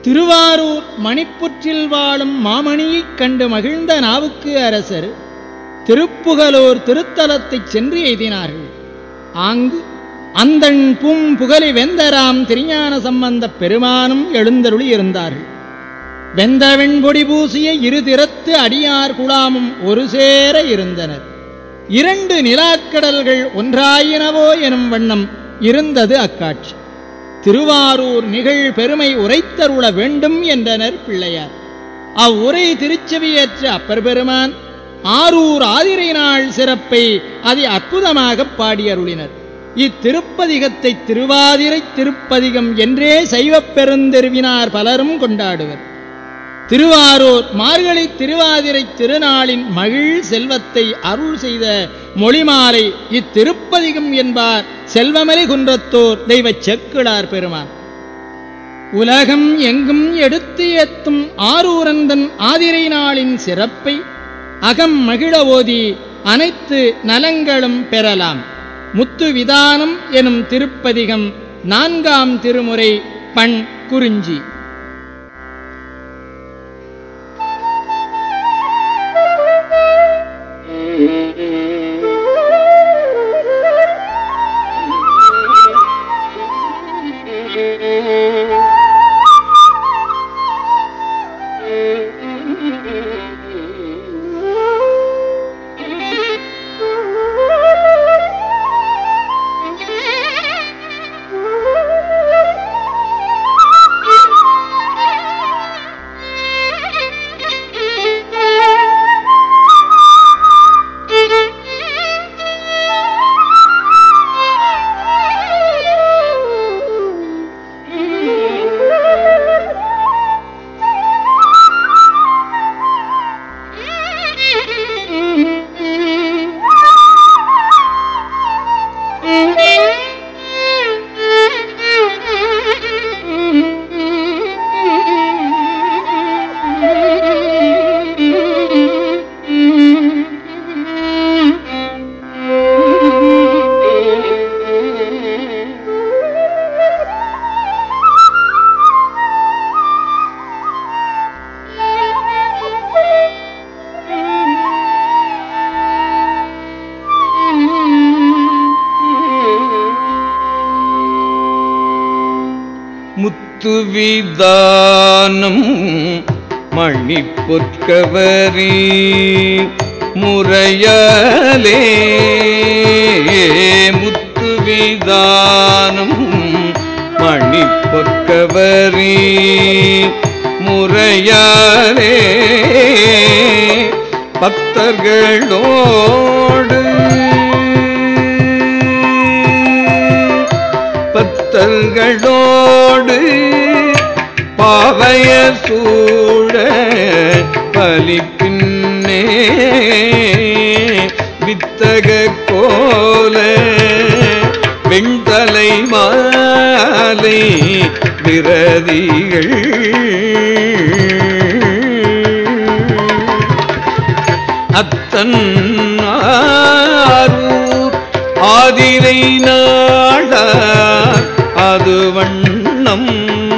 திருவாரூர் மணிப்புற்றில் வாழும் மாமணியைக் கண்டு மகிழ்ந்த நாவுக்கு அரசர் திருப்புகலூர் திருத்தலத்தைச் சென்று எய்தினார்கள் ஆங்கு அந்தண் பூம் புகழி வெந்தராம் திருஞான சம்பந்தப் பெருமானும் எழுந்தருளி இருந்தார்கள் வெந்த வெண்பொடி பூசிய இரு திறத்து அடியார் குழாமும் ஒரு சேர இருந்தனர் இரண்டு நிலாக்கடல்கள் ஒன்றாயினவோ எனும் வண்ணம் இருந்தது அக்காட்சி திருவாரூர் நிகழ் பெருமை உரைத்தருள வேண்டும் என்றனர் பிள்ளையார் அவ்வுரை திருச்செவியேற்ற அப்பர் பெருமான் ஆரூர் ஆதிரை நாள் சிறப்பை அதி அற்புதமாகப் பாடியருளினர் இத்திருப்பதிகத்தை திருவாதிரை திருப்பதிகம் என்றே சைவப் பெருந்தெருவினார் பலரும் கொண்டாடுவர் திருவாரூர் மார்கழி திருவாதிரை திருநாளின் மகிழ் செல்வத்தை அருள் செய்த மொழிமாலை இத்திருப்பதிகம் என்பார் செல்வமலை குன்றத்தோர் தெய்வ செக்கிழார் பெருமான் உலகம் எங்கும் எடுத்து ஏத்தும் ஆரூரந்தன் ஆதிரை நாளின் சிறப்பை அகம் மகிழ ஓதி அனைத்து நலங்களும் பெறலாம் முத்து விதானம் எனும் திருப்பதிகம் நான்காம் திருமுறை பண் குறிஞ்சி முத்துவிதானம் மணிப்பொற்கவரி முறையாலே முத்துவிதானம் மணிப்பொற்கவரி முறையாலே பக்தர்களோடு பக்தர்களோடு பாவைய சூழ பலிப்பின்னே வித்தக கோல வெண்தலை மாலை விரதிகள் அத்தன் ஆரூர் ஆதிரை நாடார் அது வண்ணம்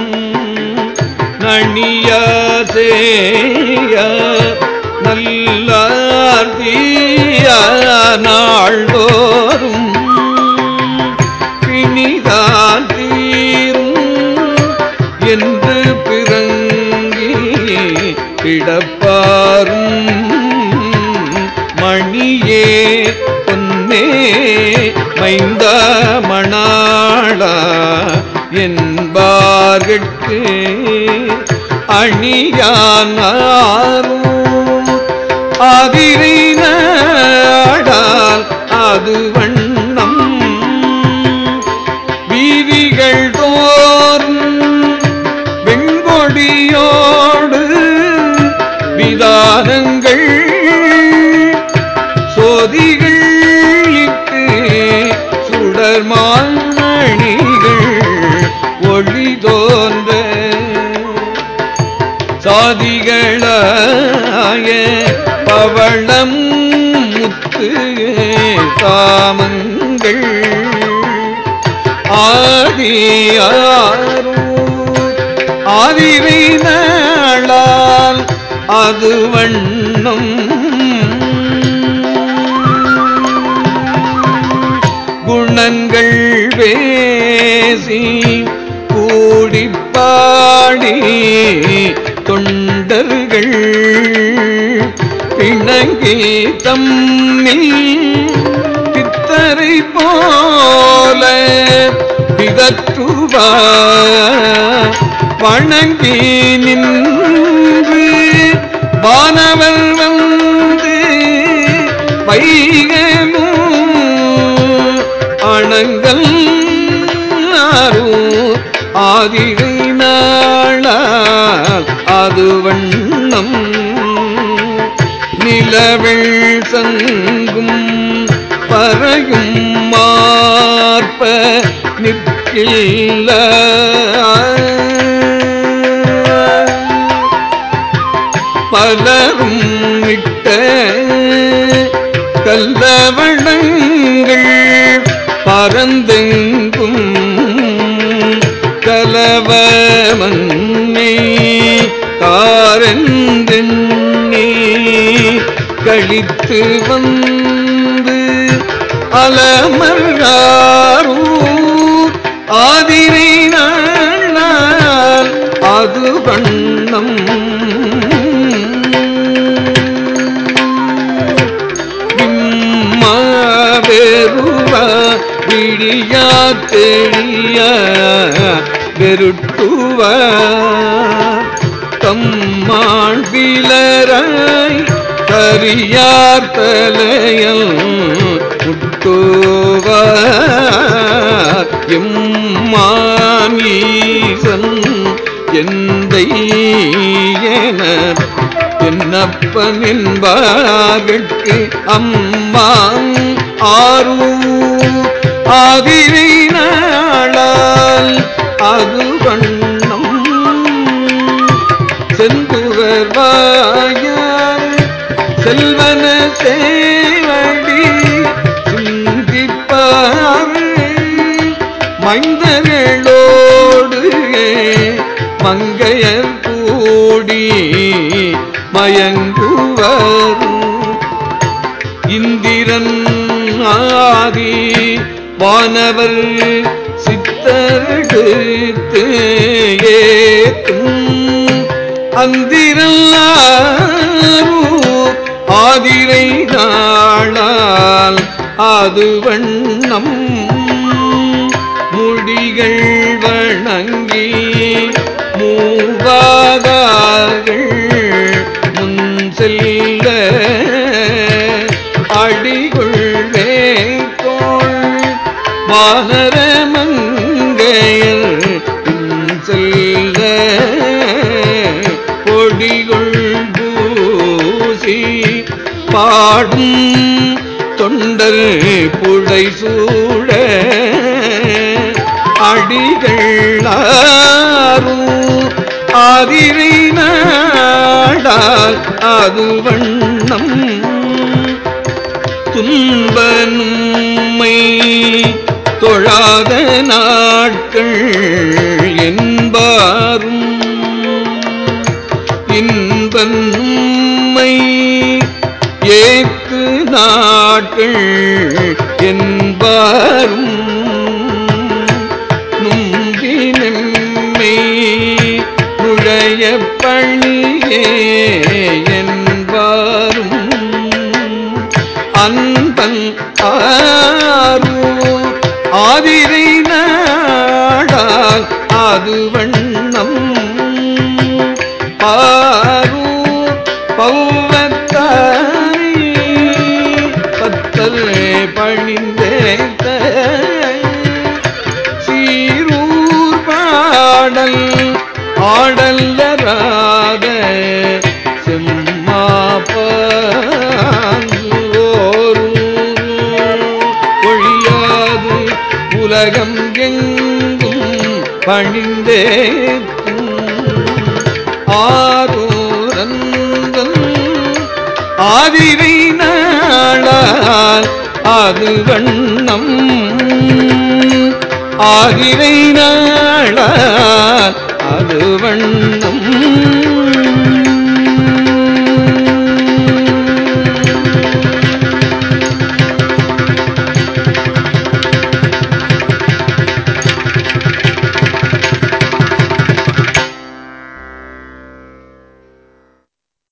நணியாசேய நல்லார்த்திய நாள்தோறும் பிணிதான் தீரும் என்று பிறங்கி கிடப்பாரும் மணியே பொன்னே மைந்த மணாளா என்பார்கட்கு அணியானாரும் ஆதிரை நாடால் அது வண்ணம் வீதிகள் தோறும் வெண்கொடியோடு விதானங்கள் சோதிகள் இட்டு சுடர் மாணிகள் ஒளி தோன்ற சாதிகளாய பவளம் முத்து தாமங்கள் ஆதியாரூர் ஆதிரை நாளால் அது வண்ணம் குணங்கள் பேசி கூடிப் பாடி தொண்டர்கள் பிணங்கி தம்மில் பித்தரை போல பிதற்றுவா வணங்கி நின்று வானவர் வந்து வைகமும் அணங்கள் ஆதிரை நாளால் அது வண்ணம் நிலவெள் சங்கும் பறையும் மார்ப நிற்கில்ல பலரும் இட்ட கல்லவணங்கள் பரந்தெங்கும் கலவ மன்னே காரந்தெண்ணி கழித்து வந்து அலமர்காரூர் ஆதிரை நாள் அது வண்ணம் பெருவ விடியா தெளிய வெருட்டுவ தம்மாள் பிலராய் கரியார் தலையல் முட்டுவ எம்மாமீசன் எந்தை என என்னப்பன் என்பார்கட்கு அம்மாங் ஆரூ ஆதிரை நாளால் அது வண்ணம் செந்துவர் வாயார் செல்வன சேவடி சிந்திப்பார் மைந்தர்களோடு மங்கையர் கூடி மயங்குவர் இந்திரன் ஆதி வானவர் சித்தரெடுத்து ஏத்தும் அந்திரல்லாரூ ஆதிரை நாளால் அது வண்ணம் முடிகள் வணங்கி மூவாதார்கள் முன் செல்ல அடிகொள் வேங்கோள் வானர மங்கையர் பின் செல்ல பொடிகொள் பூசி பாடும் தொண்டர் புடை சூட அடிகளாரும் ஆதிரை நாடால் அது வண்ணம் துன்பனும்மை தொழாத நாட்கள் என்பாரும் இன்பன்மை ஏக்கு நாட்கள் என்பாரும் நும்பினம்மை நுழைய பணியே என்பாரும் அன்பன் ஆரூ ஆதிரை நாடால் அது வண்ணம் பாரூ பௌவத்தாய் பத்தல் பணிந்தேத்த சீரூர் பாடல் ஆடல்லராத செம்மாப்போரும் ஒழியாது உலகம் எங்கும் பணிந்தேத்தும் ஆரூரந்தன் ஆதிரை நாளால் அது வண்ணம் ஆதிரை நாளால் அது அது வண்ணம்